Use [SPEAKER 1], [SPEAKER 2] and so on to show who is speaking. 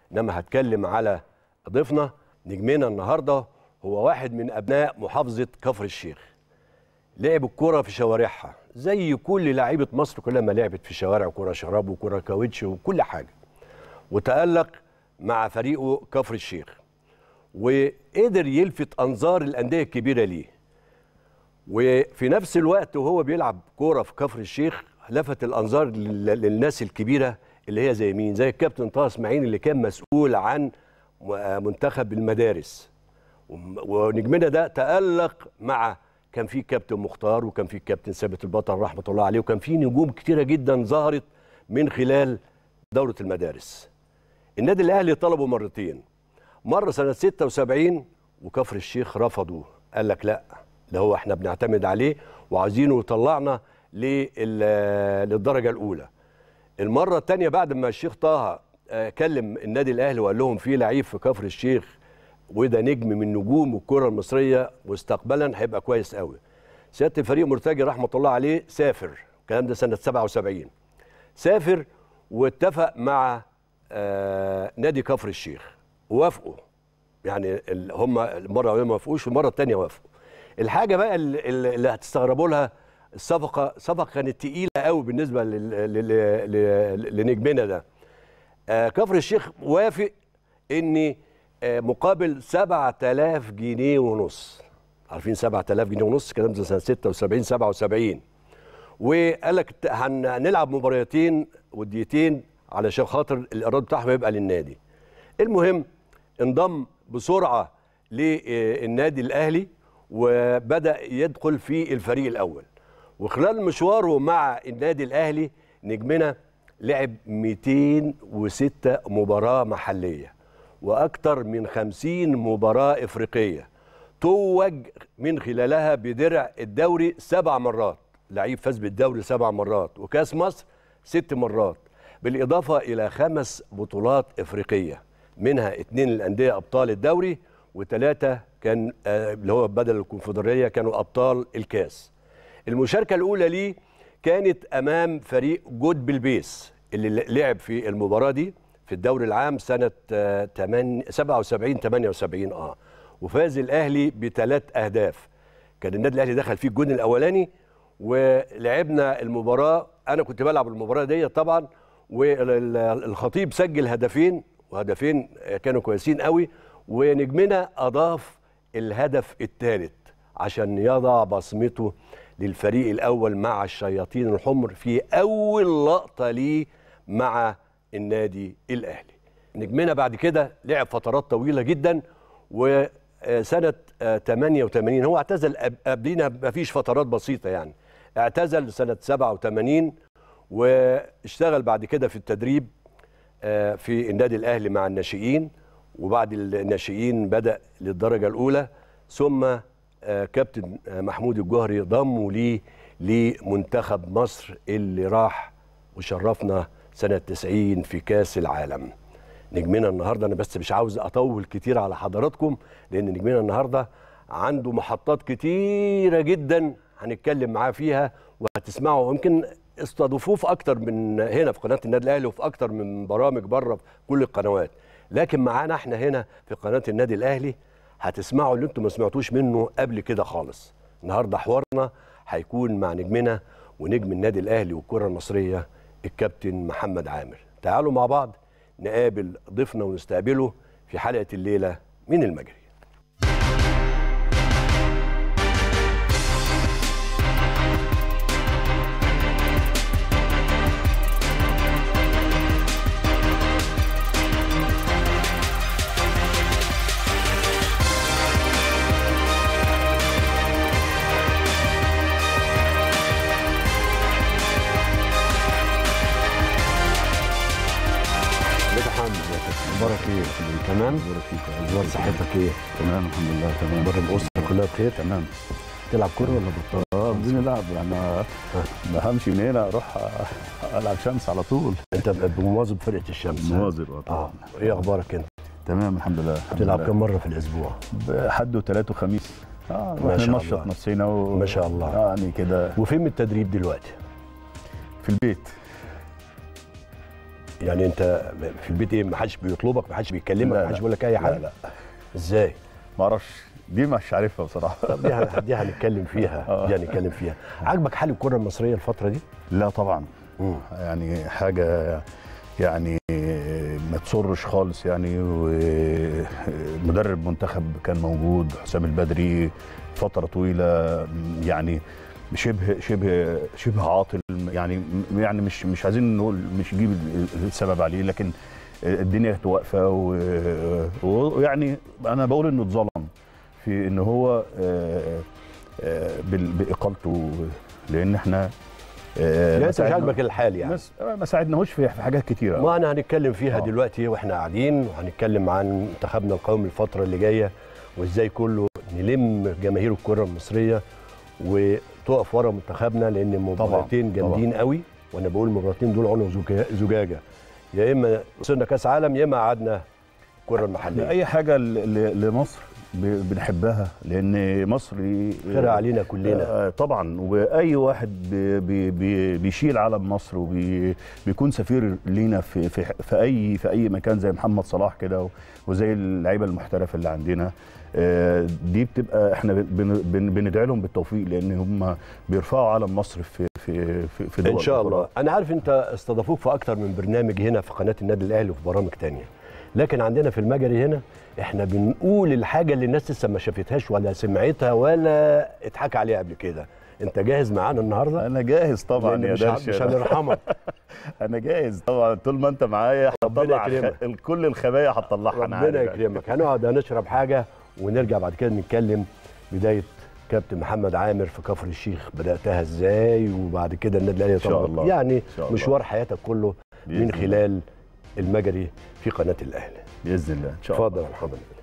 [SPEAKER 1] انما هتكلم على ضيفنا نجمنا النهارده هو واحد من ابناء محافظه كفر الشيخ لعب الكرة في شوارعها زي كل لعيبة مصر كلها ما لعبت في شوارع كرة شراب وكرة كاوتش وكل حاجة وتألق مع فريقه كفر الشيخ وقدر يلفت أنظار الأندية الكبيرة ليه وفي نفس الوقت وهو بيلعب كورة في كفر الشيخ لفت الأنظار لل- للناس الكبيرة اللي هي زي مين زي الكابتن طه اسماعيل اللي كان مسؤول عن م- منتخب المدارس وم- ونجمنا ده تألق مع كان في كابتن مختار وكان في كابتن ثابت البطل رحمه الله عليه وكان في نجوم كتيره جدا ظهرت من خلال دوره المدارس. النادي الاهلي طلبوا مرتين. مره سنه 76 وكفر الشيخ رفضوا قال لك لا ده هو احنا بنعتمد عليه وعايزينه يطلعنا لل- للدرجه الاولى. المره الثانيه بعد ما الشيخ طه آه، كلم النادي الاهلي وقال لهم في لعيب في كفر الشيخ وده نجم من نجوم الكره المصريه مستقبلا هيبقى كويس قوي. سياده الفريق مرتجي رحمه الله عليه سافر الكلام ده سنه 77 سافر واتفق مع آه نادي كفر الشيخ ووافقوا يعني ال- هم المره الاولى ما وافقوش والمره الثانيه وافقوا. الحاجه بقى اللي, اللي هتستغربوا لها الصفقه صفقه كانت تقيله قوي بالنسبه لل- لل- لل- لنجمنا ده. آه كفر الشيخ وافق ان آه مقابل 7000 جنيه ونص عارفين 7000 جنيه ونص الكلام ده سنه 76 77 وقال لك ت- هن- هنلعب مباريتين وديتين علشان خاطر الايراد بتاعهم يبقى للنادي المهم انضم بسرعه للنادي الاهلي وبدا يدخل في الفريق الاول وخلال مشواره مع النادي الاهلي نجمنا لعب 206 مباراه محليه واكثر من 50 مباراه افريقيه توج من خلالها بدرع الدوري سبع مرات لعيب فاز بالدوري سبع مرات وكاس مصر ست مرات بالإضافة إلى خمس بطولات إفريقية منها اتنين الأندية أبطال الدوري وثلاثة كان آه، اللي هو بدل الكونفدرالية كانوا أبطال الكاس المشاركة الأولى ليه كانت أمام فريق جود بالبيس اللي لعب في المباراة دي في الدوري العام سنة آه، 8 77 78 اه وفاز الأهلي بثلاث أهداف كان النادي الأهلي دخل فيه الجون الأولاني ولعبنا المباراة أنا كنت بلعب المباراة دي طبعا والخطيب سجل هدفين وهدفين كانوا كويسين قوي ونجمنا أضاف الهدف الثالث عشان يضع بصمته للفريق الأول مع الشياطين الحمر في أول لقطة ليه مع النادي الأهلي نجمنا بعد كده لعب فترات طويلة جدا وسنة آه، 88 هو اعتزل قب- قبلينا مفيش فترات بسيطة يعني اعتزل سنة 87 واشتغل بعد كده في التدريب آه، في النادي الأهلي مع الناشئين وبعد الناشئين بدأ للدرجة الأولى ثم آه، كابتن آه، محمود الجوهري ضموا ليه لمنتخب مصر اللي راح وشرفنا سنة 90 في كاس العالم نجمنا النهارده انا بس مش عاوز اطول كتير على حضراتكم لان نجمنا النهارده عنده محطات كتيره جدا هنتكلم معاه فيها وهتسمعوا يمكن استضيفوه في اكتر من هنا في قناه النادي الاهلي وفي اكتر من برامج بره في كل القنوات لكن معانا احنا هنا في قناه النادي الاهلي هتسمعوا اللي انتم ما سمعتوش منه قبل كده خالص النهارده حوارنا هيكون مع نجمنا ونجم النادي الاهلي والكره المصريه الكابتن محمد عامر تعالوا مع بعض نقابل ضيفنا ونستقبله في حلقه الليله من المجري ازيك يا حمد اخبارك ايه تمام
[SPEAKER 2] بارك فيك
[SPEAKER 1] اخبار صحتك ايه
[SPEAKER 2] تمام الحمد لله تمام
[SPEAKER 1] بره الاسره كلها بخير
[SPEAKER 2] تمام
[SPEAKER 1] تلعب كوره ولا بطال
[SPEAKER 2] اه بدون لعب انا ما همشي من هنا اروح العب شمس على طول
[SPEAKER 1] انت بمواظب فرقه الشمس ها؟
[SPEAKER 2] مواظب اه
[SPEAKER 1] اه
[SPEAKER 2] طبعا
[SPEAKER 1] ايه اخبارك انت
[SPEAKER 2] تمام الحمد لله الحمد
[SPEAKER 1] بتلعب
[SPEAKER 2] لله.
[SPEAKER 1] كم مره في الاسبوع
[SPEAKER 2] حد وثلاث وخميس اه
[SPEAKER 1] ما
[SPEAKER 2] رحنا
[SPEAKER 1] شاء
[SPEAKER 2] ننشط
[SPEAKER 1] الله.
[SPEAKER 2] نفسنا و...
[SPEAKER 1] ما شاء الله.
[SPEAKER 2] يعني كده
[SPEAKER 1] وفين من التدريب دلوقتي
[SPEAKER 2] في البيت
[SPEAKER 1] يعني انت في البيت ايه ما حدش بيطلبك ما حدش بيكلمك
[SPEAKER 2] لا،
[SPEAKER 1] ما حدش
[SPEAKER 2] لا.
[SPEAKER 1] بيقول لك اي حاجه
[SPEAKER 2] لا لا
[SPEAKER 1] ازاي
[SPEAKER 2] ما اعرفش دي مش عارفها بصراحه
[SPEAKER 1] طب دي هن- دي هنتكلم فيها دي هنتكلم فيها عاجبك حال الكره المصريه الفتره دي
[SPEAKER 2] لا طبعا
[SPEAKER 1] مم.
[SPEAKER 2] يعني حاجه يعني ما تسرش خالص يعني ومدرب منتخب كان موجود حسام البدري فتره طويله يعني شبه شبه شبه عاطل يعني يعني مش مش عايزين نقول مش نجيب السبب عليه لكن الدنيا كانت واقفه و- ويعني انا بقول انه اتظلم في ان هو آه، آه، بال- باقالته لان احنا آه،
[SPEAKER 1] يعني
[SPEAKER 2] ما
[SPEAKER 1] انت مش
[SPEAKER 2] ساعدنا-
[SPEAKER 1] عاجبك الحال يعني
[SPEAKER 2] بس ما ساعدناهوش في في حاجات كتيره
[SPEAKER 1] ما انا هنتكلم فيها
[SPEAKER 2] آه.
[SPEAKER 1] دلوقتي واحنا قاعدين وهنتكلم عن منتخبنا القومي الفتره اللي جايه وازاي كله نلم جماهير الكره المصريه وتقف ورا منتخبنا لان مباراتين
[SPEAKER 2] طبعاً.
[SPEAKER 1] جامدين قوي وانا بقول المباراتين دول عنق زجا- زجاجه يا اما وصلنا كاس عالم يا اما قعدنا الكره المحليه
[SPEAKER 2] اي حاجه ل- ل- لمصر ب- بنحبها لان مصر
[SPEAKER 1] خيرها علينا كلنا
[SPEAKER 2] آه، طبعا واي واحد بي بي بي بيشيل علم مصر وبيكون سفير لينا في في في اي في اي مكان زي محمد صلاح كده و- وزي اللعيبه المحترفه اللي عندنا آه، دي بتبقى احنا بن- بن- بندعي لهم بالتوفيق لان هم بيرفعوا علم مصر في في في, في دول
[SPEAKER 1] ان شاء
[SPEAKER 2] أخرى.
[SPEAKER 1] الله انا عارف انت استضافوك في اكتر من برنامج هنا في قناه النادي الاهلي وفي برامج تانية لكن عندنا في المجري هنا احنا بنقول الحاجه اللي الناس لسه ما شافتهاش ولا سمعتها ولا اتحكى عليها قبل كده انت جاهز معانا النهارده
[SPEAKER 2] انا جاهز طبعا
[SPEAKER 1] لأن
[SPEAKER 2] يا
[SPEAKER 1] مش ه-
[SPEAKER 2] درش
[SPEAKER 1] مش هنرحمك
[SPEAKER 2] انا جاهز طبعا طول ما انت معايا
[SPEAKER 1] ربنا
[SPEAKER 2] هطلع
[SPEAKER 1] يكرمك.
[SPEAKER 2] خ... كل الخبايا هتطلعها انا
[SPEAKER 1] ربنا
[SPEAKER 2] عارف.
[SPEAKER 1] يكرمك هنقعد هنشرب حاجه ونرجع بعد كده نتكلم بدايه كابتن محمد عامر في كفر الشيخ بداتها ازاي وبعد كده النادي الاهلي
[SPEAKER 2] إن شاء
[SPEAKER 1] طبعاً.
[SPEAKER 2] الله.
[SPEAKER 1] يعني
[SPEAKER 2] إن شاء الله.
[SPEAKER 1] مشوار حياتك كله
[SPEAKER 2] بإذن
[SPEAKER 1] من
[SPEAKER 2] الله.
[SPEAKER 1] خلال المجري في قناه الاهلي
[SPEAKER 2] باذن الله ان شاء الله
[SPEAKER 1] اتفضل يا محمد